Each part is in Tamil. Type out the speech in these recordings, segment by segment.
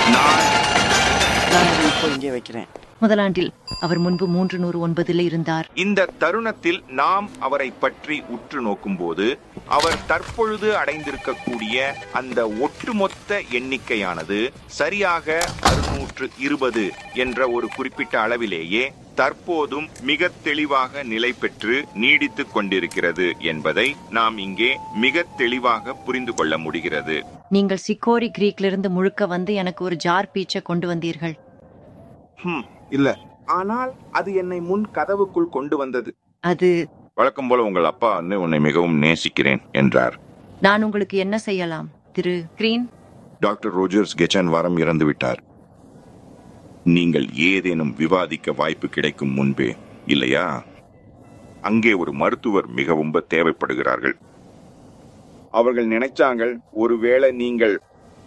நான் நான் அதை இப்போ இங்கே வைக்கிறேன் முதலாண்டில் அவர் முன்பு மூன்று நூறு ஒன்பதில் இருந்தார் இந்த தருணத்தில் நாம் அவரை பற்றி உற்று நோக்கும்போது அவர் தற்பொழுது அடைந்திருக்கக்கூடிய அந்த ஒட்டுமொத்த எண்ணிக்கையானது சரியாக அறுநூற்று இருபது என்ற ஒரு குறிப்பிட்ட அளவிலேயே தற்போதும் மிக தெளிவாக நிலை பெற்று நீடித்துக் கொண்டிருக்கிறது என்பதை நாம் இங்கே மிக தெளிவாக புரிந்து கொள்ள முடிகிறது நீங்கள் சிக்கோரி கிரீக்கிலிருந்து முழுக்க வந்து எனக்கு ஒரு ஜார் பீச்சை கொண்டு வந்தீர்கள் ஹம், இல்ல ஆனால் அது என்னை முன் கதவுக்குள் கொண்டு வந்தது அது வழக்கம் போல உங்கள் அப்பா வந்து உன்னை மிகவும் நேசிக்கிறேன் என்றார் நான் உங்களுக்கு என்ன செய்யலாம் திரு கிரீன் டாக்டர் ரோஜர்ஸ் கெச்சன் வாரம் இறந்து விட்டார் நீங்கள் ஏதேனும் விவாதிக்க வாய்ப்பு கிடைக்கும் முன்பே இல்லையா அங்கே ஒரு மருத்துவர் மிகவும் தேவைப்படுகிறார்கள் அவர்கள் நினைச்சாங்கள் ஒருவேளை நீங்கள்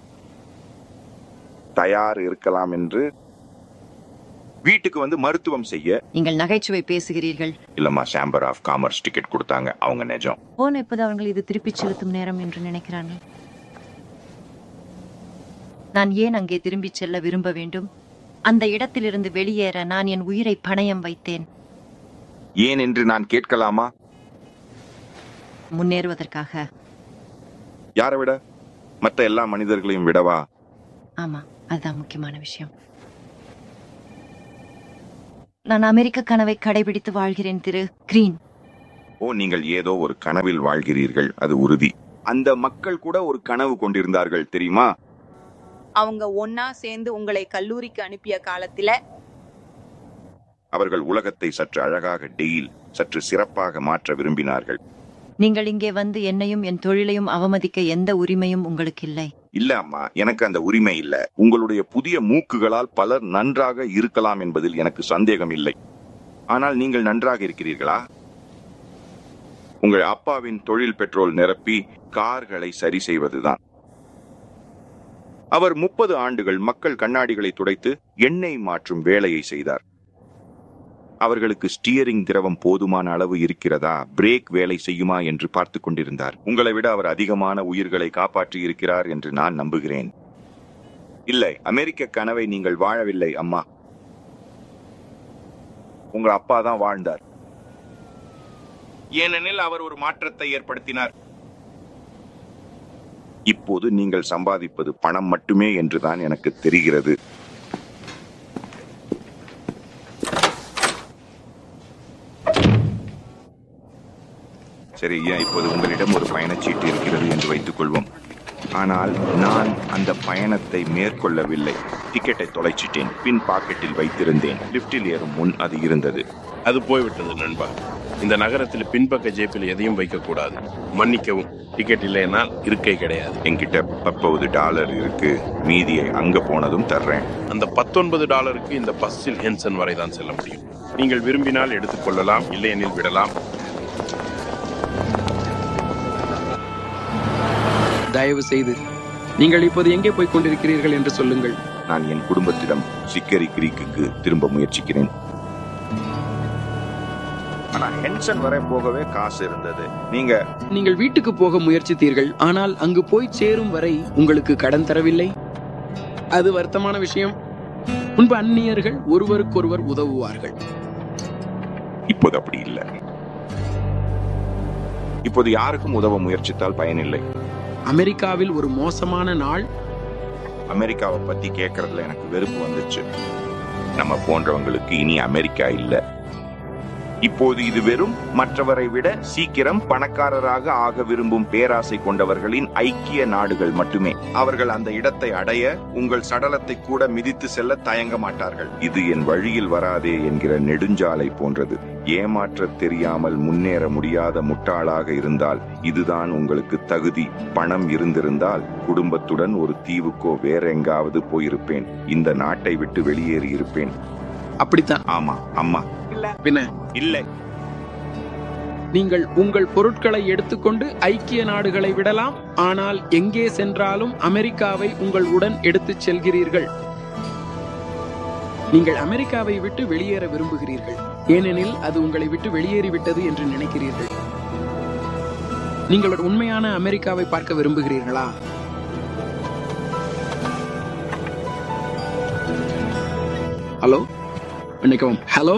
தயார் இருக்கலாம் என்று வீட்டுக்கு வந்து மருத்துவம் செய்ய நீங்கள் நகைச்சுவை பேசுகிறீர்கள் இல்லம்மா சேம்பர் ஆஃப் காமர்ஸ் டிக்கெட் கொடுத்தாங்க அவங்க நிஜம் போன இப்போது அவர்கள் இது திருப்பிச் செலுத்தும் நேரம் என்று நினைக்கிறார்கள் நான் ஏன் அங்கே திரும்பிச் செல்ல விரும்ப வேண்டும் அந்த இடத்திலிருந்து வெளியேற நான் என் உயிரை பணயம் வைத்தேன் ஏன் என்று நான் கேட்கலாமா முன்னேறுவதற்காக யாரை விட மற்ற எல்லா மனிதர்களையும் விடவா ஆமா அதுதான் முக்கியமான விஷயம் நான் அமெரிக்க கனவை கடைபிடித்து வாழ்கிறேன் திரு கிரீன் ஓ நீங்கள் ஏதோ ஒரு கனவில் வாழ்கிறீர்கள் அது உறுதி அந்த மக்கள் கூட ஒரு கனவு கொண்டிருந்தார்கள் தெரியுமா அவங்க ஒன்னா சேர்ந்து உங்களை கல்லூரிக்கு அனுப்பிய காலத்துல அவர்கள் உலகத்தை சற்று அழகாக டெயில் சற்று சிறப்பாக மாற்ற விரும்பினார்கள் நீங்கள் இங்கே வந்து என்னையும் என் தொழிலையும் அவமதிக்க எந்த உரிமையும் உங்களுக்கு இல்லை இல்ல அம்மா எனக்கு அந்த உரிமை இல்ல உங்களுடைய புதிய மூக்குகளால் பலர் நன்றாக இருக்கலாம் என்பதில் எனக்கு சந்தேகம் இல்லை ஆனால் நீங்கள் நன்றாக இருக்கிறீர்களா உங்கள் அப்பாவின் தொழில் பெட்ரோல் நிரப்பி கார்களை சரி செய்வதுதான் அவர் முப்பது ஆண்டுகள் மக்கள் கண்ணாடிகளை துடைத்து எண்ணெய் மாற்றும் வேலையை செய்தார் அவர்களுக்கு ஸ்டியரிங் திரவம் போதுமான அளவு இருக்கிறதா பிரேக் வேலை செய்யுமா என்று பார்த்துக் கொண்டிருந்தார் உங்களை விட அவர் அதிகமான உயிர்களை காப்பாற்றி இருக்கிறார் என்று நான் நம்புகிறேன் இல்லை அமெரிக்க கனவை நீங்கள் வாழவில்லை அம்மா உங்க அப்பா தான் வாழ்ந்தார் ஏனெனில் அவர் ஒரு மாற்றத்தை ஏற்படுத்தினார் இப்போது நீங்கள் சம்பாதிப்பது பணம் மட்டுமே என்றுதான் எனக்கு தெரிகிறது சரி ஏன் இப்போது உங்களிடம் ஒரு பயணச்சீட்டு இருக்கிறது என்று வைத்துக் கொள்வோம் ஆனால் நான் அந்த பயணத்தை மேற்கொள்ளவில்லை டிக்கெட்டை தொலைச்சிட்டேன் பின் பாக்கெட்டில் வைத்திருந்தேன் லிப்டில் ஏறும் முன் அது இருந்தது அது போய்விட்டது நண்பா இந்த நகரத்தில் பின்பக்க ஜேப்பில் எதையும் வைக்கக்கூடாது மன்னிக்கவும் டிக்கெட் இல்லைனால் இருக்கை கிடையாது என்கிட்ட பத்தொன்பது டாலர் இருக்கு மீதியை அங்க போனதும் தர்றேன் அந்த பத்தொன்பது டாலருக்கு இந்த பஸ்ஸில் ஹென்சன் வரை தான் செல்ல முடியும் நீங்கள் விரும்பினால் எடுத்துக்கொள்ளலாம் இல்லையெனில் விடலாம் தயவு செய்து நீங்கள் இப்போது எங்கே போய் கொண்டிருக்கிறீர்கள் என்று சொல்லுங்கள் நான் என் குடும்பத்திடம் சிக்கரி கிரீக்குக்கு திரும்ப முயற்சிக்கிறேன் ஆனா ஹென்சன் வரை போகவே காசு இருந்தது நீங்க நீங்கள் வீட்டுக்கு போக முயற்சித்தீர்கள் ஆனால் அங்கு போய் சேரும் வரை உங்களுக்கு கடன் தரவில்லை அது வருத்தமான விஷயம் முன்பு அந்நியர்கள் ஒருவருக்கொருவர் உதவுவார்கள் இப்போது அப்படி இல்லை இப்போது யாருக்கும் உதவ முயற்சித்தால் பயனில்லை அமெரிக்காவில் ஒரு மோசமான நாள் அமெரிக்காவை பத்தி கேட்கறதுல எனக்கு வெறுப்பு வந்துச்சு நம்ம போன்றவங்களுக்கு இனி அமெரிக்கா இல்ல இப்போது இது வெறும் மற்றவரை விட சீக்கிரம் பணக்காரராக ஆக விரும்பும் பேராசை கொண்டவர்களின் ஐக்கிய நாடுகள் மட்டுமே அவர்கள் அந்த இடத்தை அடைய உங்கள் சடலத்தை கூட மிதித்து செல்ல தயங்க மாட்டார்கள் இது என் வழியில் வராதே என்கிற நெடுஞ்சாலை போன்றது ஏமாற்றத் தெரியாமல் முன்னேற முடியாத முட்டாளாக இருந்தால் இதுதான் உங்களுக்கு தகுதி பணம் இருந்திருந்தால் குடும்பத்துடன் ஒரு தீவுக்கோ வேற எங்காவது போயிருப்பேன் இந்த நாட்டை விட்டு வெளியேறி இருப்பேன் அப்படித்தான் ஆமா அம்மா பின்ன இல்லை நீங்கள் உங்கள் பொருட்களை எடுத்துக்கொண்டு ஐக்கிய நாடுகளை விடலாம் ஆனால் எங்கே சென்றாலும் அமெரிக்காவை உங்கள் உடன் எடுத்துச் செல்கிறீர்கள் நீங்கள் அமெரிக்காவை விட்டு வெளியேற விரும்புகிறீர்கள் ஏனெனில் அது உங்களை விட்டு வெளியேறிவிட்டது என்று நினைக்கிறீர்கள் நீங்கள் ஒரு உண்மையான அமெரிக்காவை பார்க்க விரும்புகிறீர்களா ஹலோ மன்னிக்கவும் ஹலோ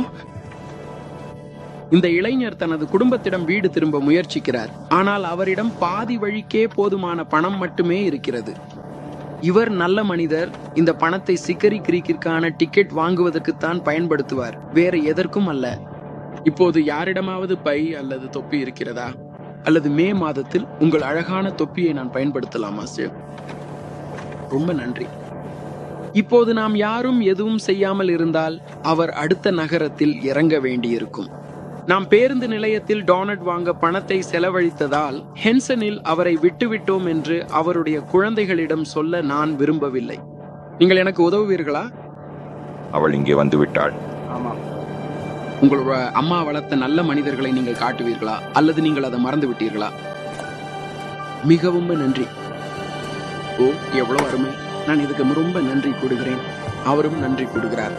இந்த இளைஞர் தனது குடும்பத்திடம் வீடு திரும்ப முயற்சிக்கிறார் ஆனால் அவரிடம் பாதி வழிக்கே போதுமான பணம் மட்டுமே இருக்கிறது இவர் நல்ல மனிதர் இந்த பணத்தை சிக்கரி கிரீக்கிற்கான டிக்கெட் வாங்குவதற்குத்தான் பயன்படுத்துவார் வேற எதற்கும் அல்ல இப்போது யாரிடமாவது பை அல்லது தொப்பி இருக்கிறதா அல்லது மே மாதத்தில் உங்கள் அழகான தொப்பியை நான் பயன்படுத்தலாமா சார் ரொம்ப நன்றி இப்போது நாம் யாரும் எதுவும் செய்யாமல் இருந்தால் அவர் அடுத்த நகரத்தில் இறங்க வேண்டியிருக்கும் நாம் பேருந்து நிலையத்தில் டோனட் வாங்க பணத்தை செலவழித்ததால் ஹென்சனில் அவரை விட்டுவிட்டோம் என்று அவருடைய குழந்தைகளிடம் சொல்ல நான் விரும்பவில்லை நீங்கள் எனக்கு உதவுவீர்களா அவள் இங்கே வந்து விட்டாள் உங்களோட அம்மா வளர்த்த நல்ல மனிதர்களை நீங்கள் காட்டுவீர்களா அல்லது நீங்கள் அதை மறந்து விட்டீர்களா மிகவும் நன்றி ஓ எவ்வளவு அருமை நான் இதுக்கு ரொம்ப நன்றி கூடுகிறேன் அவரும் நன்றி கூடுகிறார்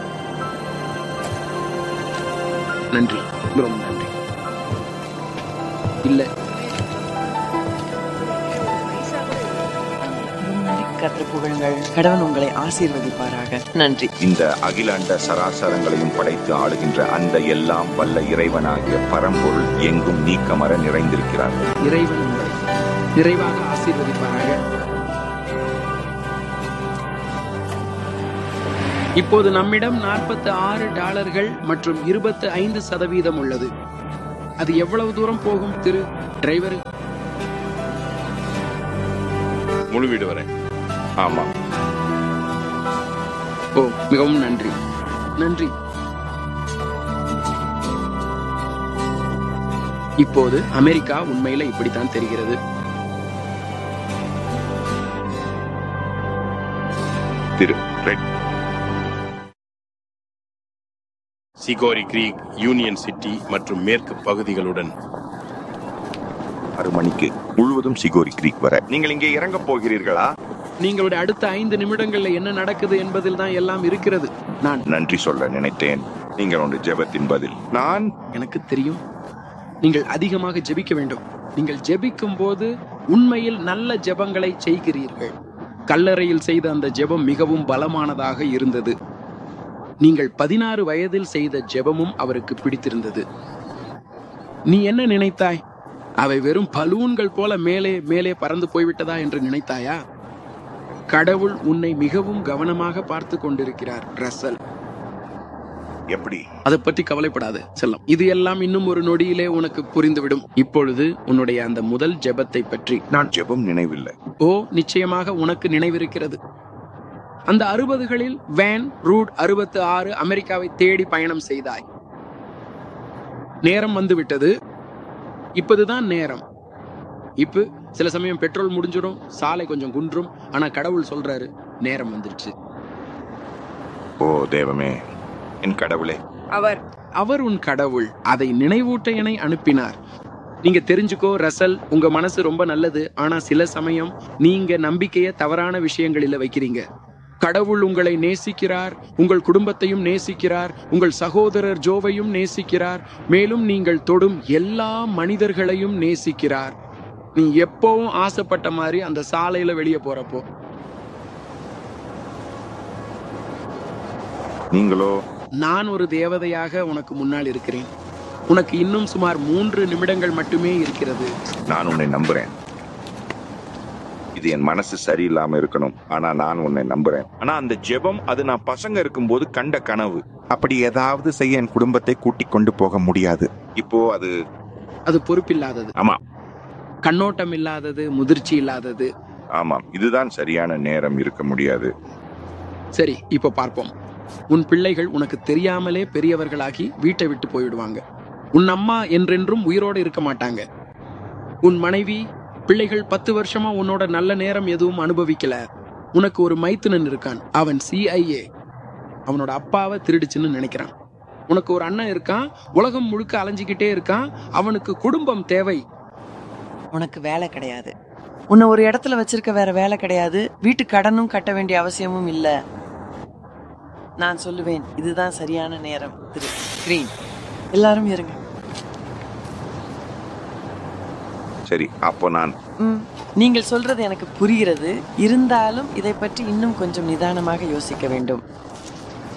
நன்றி ரொம்ப நன்றி இல்ல கற்று புகழுங்கள் கடவுள் உங்களை ஆசீர்வதிப்பாராக நன்றி இந்த அகிலாண்ட சராசரங்களையும் படைத்து ஆளுகின்ற அந்த எல்லாம் வல்ல இறைவனாகிய பரம்பொருள் எங்கும் நீக்கமர நிறைந்திருக்கிறார் இறைவன் உங்களை நிறைவாக ஆசீர்வதிப்பாராக இப்போது நம்மிடம் நாற்பத்தி ஆறு டாலர்கள் மற்றும் இருபத்தி ஐந்து சதவீதம் உள்ளது அது எவ்வளவு தூரம் போகும் திரு டிரைவர் முழு வீடு வரை ஆமா ஓ மிகவும் நன்றி நன்றி இப்போது அமெரிக்கா உண்மையில இப்படித்தான் தெரிகிறது திரு ரெட் சிகோரி கிரீக் யூனியன் சிட்டி மற்றும் மேற்கு பகுதிகளுடன் ஆறு மணிக்கு முழுவதும் சிகோரி கிரீக் வர நீங்கள் இங்கே இறங்க போகிறீர்களா நீங்களுடைய அடுத்த ஐந்து நிமிடங்கள்ல என்ன நடக்குது என்பதில் தான் எல்லாம் இருக்கிறது நான் நன்றி சொல்ல நினைத்தேன் நீங்கள் ஒன்று ஜெபத்தின் பதில் நான் எனக்கு தெரியும் நீங்கள் அதிகமாக ஜெபிக்க வேண்டும் நீங்கள் ஜெபிக்கும் போது உண்மையில் நல்ல ஜெபங்களை செய்கிறீர்கள் கல்லறையில் செய்த அந்த ஜெபம் மிகவும் பலமானதாக இருந்தது நீங்கள் பதினாறு வயதில் செய்த ஜெபமும் அவருக்கு பிடித்திருந்தது நீ என்ன நினைத்தாய் அவை வெறும் பலூன்கள் போல மேலே மேலே பறந்து போய்விட்டதா என்று நினைத்தாயா கடவுள் உன்னை மிகவும் கவனமாக பார்த்து கொண்டிருக்கிறார் ரசல் எப்படி அதை பற்றி கவலைப்படாது செல்லம் இது எல்லாம் இன்னும் ஒரு நொடியிலே உனக்கு புரிந்துவிடும் இப்பொழுது உன்னுடைய அந்த முதல் ஜெபத்தை பற்றி நான் ஜெபம் நினைவில்லை ஓ நிச்சயமாக உனக்கு நினைவிருக்கிறது அந்த அறுபதுகளில் வேன் ரூட் அறுபத்து ஆறு அமெரிக்காவை தேடி பயணம் செய்தாய் நேரம் வந்து விட்டது இப்போதுதான் நேரம் இப்ப சில சமயம் பெட்ரோல் முடிஞ்சிடும் சாலை கொஞ்சம் குன்றும் ஆனா கடவுள் சொல்றாரு நேரம் வந்துருச்சு ஓ தேவமே என் கடவுளே அவர் அவர் உன் கடவுள் அதை நினைவூட்ட என அனுப்பினார் நீங்க தெரிஞ்சுக்கோ ரசல் உங்க மனசு ரொம்ப நல்லது ஆனா சில சமயம் நீங்க நம்பிக்கைய தவறான விஷயங்களில வைக்கிறீங்க கடவுள் உங்களை நேசிக்கிறார் உங்கள் குடும்பத்தையும் நேசிக்கிறார் உங்கள் சகோதரர் ஜோவையும் நேசிக்கிறார் மேலும் நீங்கள் தொடும் எல்லா மனிதர்களையும் நேசிக்கிறார் நீ எப்பவும் ஆசைப்பட்ட மாதிரி அந்த சாலையில வெளியே போறப்போ நீங்களோ நான் ஒரு தேவதையாக உனக்கு முன்னால் இருக்கிறேன் உனக்கு இன்னும் சுமார் மூன்று நிமிடங்கள் மட்டுமே இருக்கிறது நான் உன்னை நம்புறேன் இது என் மனசு சரியில்லாம இருக்கணும் ஆனா நான் உன்னை நம்புறேன் ஆனா அந்த ஜெபம் அது நான் பசங்க இருக்கும்போது கண்ட கனவு அப்படி ஏதாவது செய்ய என் குடும்பத்தை கூட்டிக் கொண்டு போக முடியாது இப்போ அது அது பொறுப்பில்லாதது ஆமா கண்ணோட்டம் இல்லாதது முதிர்ச்சி இல்லாதது ஆமாம் இதுதான் சரியான நேரம் இருக்க முடியாது சரி இப்போ பார்ப்போம் உன் பிள்ளைகள் உனக்கு தெரியாமலே பெரியவர்களாகி வீட்டை விட்டு போயிடுவாங்க உன் அம்மா என்றென்றும் உயிரோடு இருக்க மாட்டாங்க உன் மனைவி பிள்ளைகள் பத்து வருஷமா உன்னோட நல்ல நேரம் எதுவும் அனுபவிக்கல உனக்கு ஒரு மைத்துனன் இருக்கான் அவன் சிஐஏ அவனோட அப்பாவை திருடிச்சுன்னு நினைக்கிறான் உனக்கு ஒரு அண்ணன் இருக்கான் உலகம் முழுக்க அலைஞ்சிக்கிட்டே இருக்கான் அவனுக்கு குடும்பம் தேவை உனக்கு வேலை கிடையாது உன்னை ஒரு இடத்துல வச்சிருக்க வேற வேலை கிடையாது வீட்டு கடனும் கட்ட வேண்டிய அவசியமும் இல்ல நான் சொல்லுவேன் இதுதான் சரியான நேரம் திரு கிரீன் எல்லாரும் இருங்க சரி அப்போ நான் ம், நீங்கள் சொல்றது எனக்கு புரிகிறது இருந்தாலும் இதை பற்றி இன்னும் கொஞ்சம் நிதானமாக யோசிக்க வேண்டும்